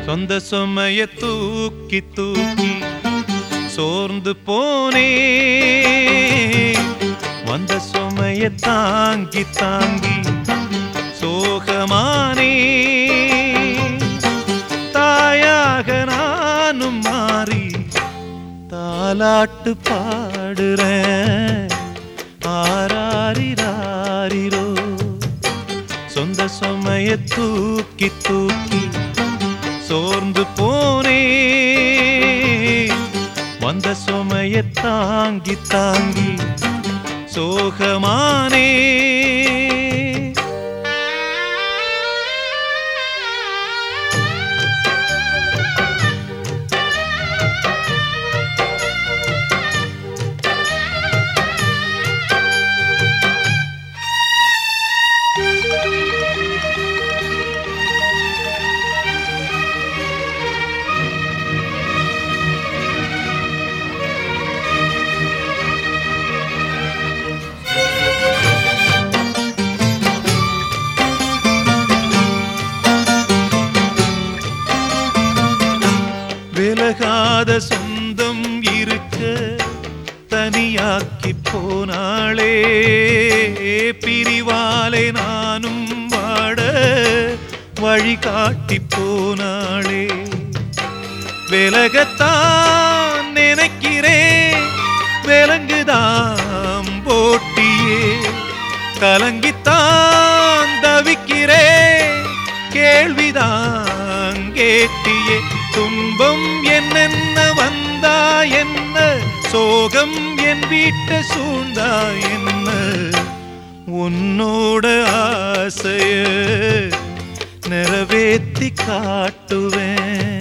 சொந்த சுமைய தூக்கி தூக்கி சோர்ந்து போனே வந்த சுமைய தாங்கி தாங்கி சோகமானே தாயாக நானும் மாறி தாலாட்டு பாடுறேன் ஆராரிராரிரோ சொந்த சுமைய தூக்கி தூக்கி சோர்ந்து போனே வந்த சுமைய தாங்கி தாங்கி சோகமானே விலகாத சொந்தம் இருக்க தனியாக்கி போனாளே பிரிவாலே நானும் வாட வழிகாட்டி போனாளே விலகத்தான் நினைக்கிறேன் விலங்குதாம் போட்டியே கலங்கித்தான் தவிக்கிறேன் கேள்விதான் கேட்டியே துன்பம் என்னென்ன வந்தா என்ன சோகம் என் வீட்டை சூழ்ந்தா என்ன உன்னோட ஆசைய நிறைவேத்தி காட்டுவேன்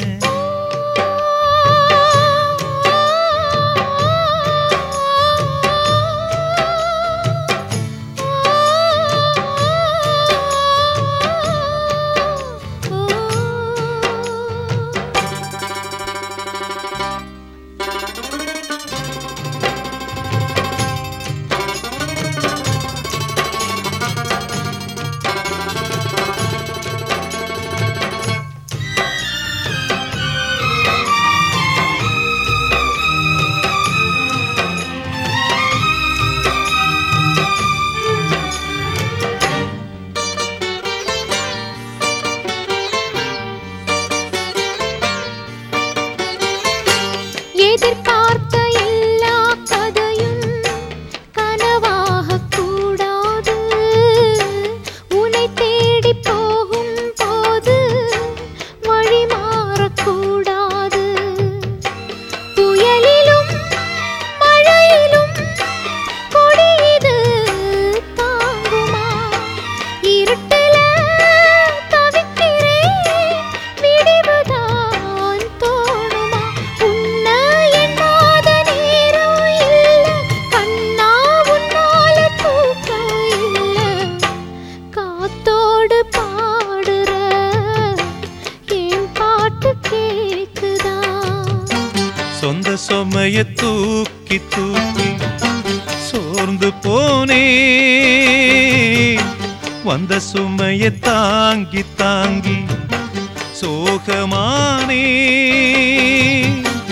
எதிர்பார்த்த எல்லா கதையும் கனவாகக் கூடாது உன்னை தேடி போகும் போது வழி மாறக்கூடாது புயலிலும் மழையிலும் கொடியது தாங்குமா இருட்டுல தவிக்கிறேன் விடிவுதான் தோணுமா உன்னை எண்ணாத நேரம் இல்ல கண்ணா உன்னால தூக்கம் இல்ல காத்தோடு பாடுற என் பாட்டு கேக்குதா சொந்த சுமைய தூக்கி தூக்கி சோர்ந்து போனே வந்த சுமைய தாங்கி தாங்கி சோகமானே